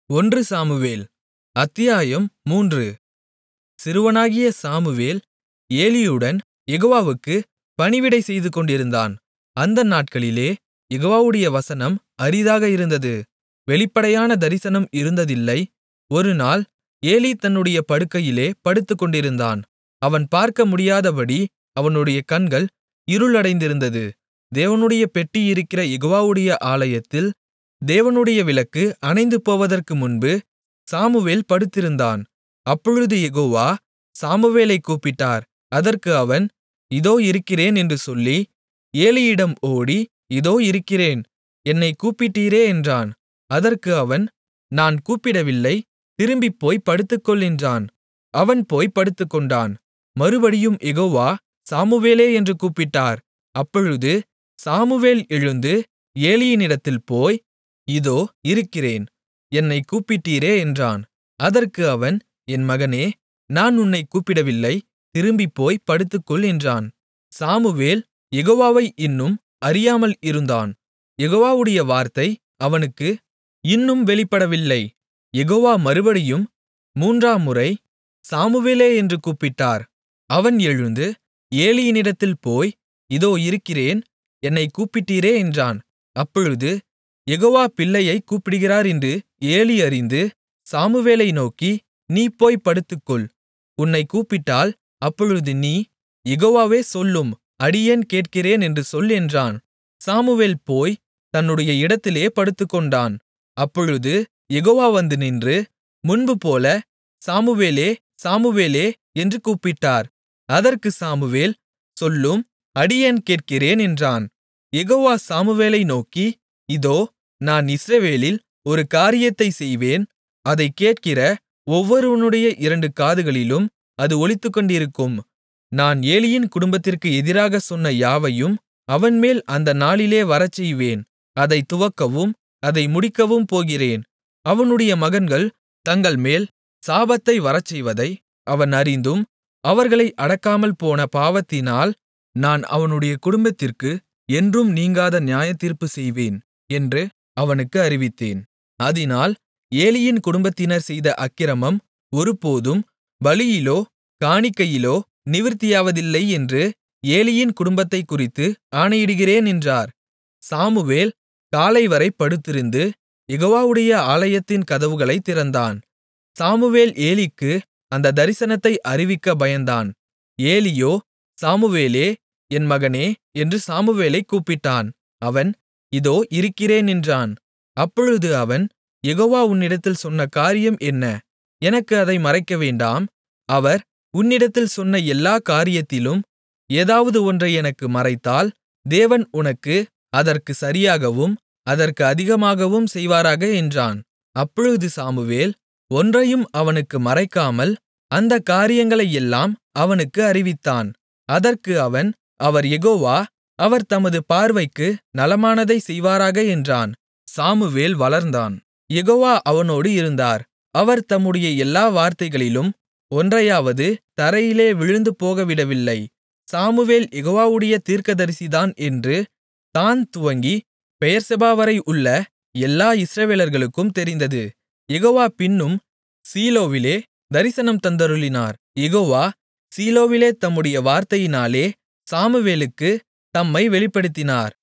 ஒன்று சாமுவேல் அத்தியாயம் மூன்று சிறுவனாகிய சாமுவேல் ஏலியுடன் யெகோவாவுக்குப் பணிவிடை செய்துகொண்டிருந்தான் அந்த நாட்களிலே யெகோவாவுடைய வசனம் அரிதாக இருந்தது வெளிப்படையான தரிசனம் இருந்ததில்லை ஒருநாள் ஏலி தன்னுடைய படுக்கையிலே படுத்துக்கொண்டிருந்தான் அவன் பார்க்க முடியாதபடி அவனுடைய கண்கள் இருளடைந்திருந்தது தேவனுடைய பெட்டி இருக்கிற யெகோவாவுடைய ஆலயத்தில் தேவனுடைய விளக்கு அணைந்துபோவதற்கு முன்பு சாமுவேல் படுத்திருந்தான் அப்பொழுது யெகோவா சாமுவேலைக் கூப்பிட்டார் அதற்கு அவன் இதோ இருக்கிறேன் என்று சொல்லி ஏலியிடம் ஓடி இதோ இருக்கிறேன் என்னைக் கூப்பிட்டீரே என்றான் அதற்கு அவன் நான் கூப்பிடவில்லை திரும்பிப்போய்ப் படுத்துக்கொள் என்றான் அவன் போய்ப் படுத்துக்கொண்டான் மறுபடியும் யெகோவா சாமுவேலே என்று கூப்பிட்டார் அப்பொழுது சாமுவேல் எழுந்து ஏலியினிடத்தில் போய் இதோ இருக்கிறேன் என்னைக் கூப்பிட்டீரே என்றான் அதற்கு அவன் என் மகனே நான் உன்னைக் கூப்பிடவில்லை திரும்பிப்போய்ப் படுத்துக்கொள் என்றான் சாமுவேல் யெகோவாவை இன்னும் அறியாமல் இருந்தான் யெகோவாவுடைய வார்த்தை அவனுக்கு இன்னும் வெளிப்படவில்லை யெகோவா மறுபடியும் மூன்றாம்முறை சாமுவேலே என்று கூப்பிட்டார் அவன் எழுந்து ஏலியினிடத்தில் போய் இதோ இருக்கிறேன் என்னைக் கூப்பிட்டீரே என்றான் அப்பொழுது யெகோவா பிள்ளையைக் கூப்பிடுகிறார் என்று ஏலி அறிந்து சாமுவேலை நோக்கி நீ போய்ப் படுத்துக்கொள் உன்னைக் கூப்பிட்டால் அப்பொழுது நீ யெகோவாவே சொல்லும் அடியேன் கேட்கிறேன் என்று சொல் என்றான் சாமுவேல் போய் தன்னுடைய இடத்திலே படுத்துக்கொண்டான் அப்பொழுது யெகோவா வந்து நின்று முன்புபோல சாமுவேலே சாமுவேலே என்று கூப்பிட்டார் அதற்கு சாமுவேல் சொல்லும் அடியேன் கேட்கிறேன் என்றான் யெகோவா சாமுவேலை நோக்கி இதோ நான் இஸ்ரவேலில் ஒரு காரியத்தைச் செய்வேன் அதைக் கேட்கிற ஒவ்வொருவனுடைய இரண்டு காதுகளிலும் அது ஒலித்துக்கொண்டிருக்கும் நான் ஏலியின் குடும்பத்திற்கு எதிராகச் சொன்ன யாவையும் அவன்மேல் அந்த நாளிலே வரச்செய்வேன் அதைத் துவக்கவும் அதை முடிக்கவும் போகிறேன் அவனுடைய மகன்கள் தங்கள்மேல் சாபத்தை வரச்செய்வதை அவன் அறிந்தும் அவர்களை அடக்காமல் போன பாவத்தினால் நான் அவனுடைய குடும்பத்திற்கு என்றும் நீங்காத நியாயத்தீர்ப்பு செய்வேன் என்று அவனுக்கு அறிவித்தேன் அதினால் ஏலியின் குடும்பத்தினர் செய்த அக்கிரமம் ஒருபோதும் பலியிலோ காணிக்கையிலோ நிவிர்த்தியாவதில்லை என்று ஏலியின் குடும்பத்தைக் குறித்து ஆணையிடுகிறேன் என்றார் சாமுவேல் காலைவரை படுத்திருந்து யெகோவாவுடைய ஆலயத்தின் கதவுகளைத் திறந்தான் சாமுவேல் ஏலிக்கு அந்த தரிசனத்தை அறிவிக்க பயந்தான் ஏலியோ சாமுவேலே என் மகனே என்று சாமுவேலைக் கூப்பிட்டான் அவன் இதோ இருக்கிறேன் என்றான் அப்பொழுது அவன் யெகோவா உன்னிடத்தில் சொன்ன காரியம் என்ன எனக்கு அதை மறைக்க வேண்டாம் அவர் உன்னிடத்தில் சொன்ன எல்லா காரியத்திலும் ஏதாவது ஒன்றை எனக்கு மறைத்தால் தேவன் உனக்கு அதற்கு சரியாகவும் அதற்கு அதிகமாகவும் செய்வாராக என்றான் அப்பொழுது சாமுவேல் ஒன்றையும் அவனுக்கு மறைக்காமல் அந்த காரியங்களையெல்லாம் அவனுக்கு அறிவித்தான் அதற்கு அவன் அவர் யெகோவா அவர் தமது பார்வைக்கு நலமானதை செய்வாராக என்றான் சாமுவேல் வளர்ந்தான் யெகோவா அவனோடு இருந்தார் அவர் தம்முடைய எல்லா வார்த்தைகளிலும் ஒன்றையாவது தரையிலே விழுந்து போகவிடவில்லை சாமுவேல் யெகோவாவுடைய தீர்க்கதரிசிதான் என்று தான் துவங்கி பெயர்செபாவரை உள்ள எல்லா இஸ்ரவேலர்களுக்கும் தெரிந்தது யெகோவா பின்னும் சீலோவிலே தரிசனம் தந்தருளினார் யெகோவா சீலோவிலே தம்முடைய வார்த்தையினாலே சாமுவேலுக்கு தம்மை வெளிப்படுத்தினார்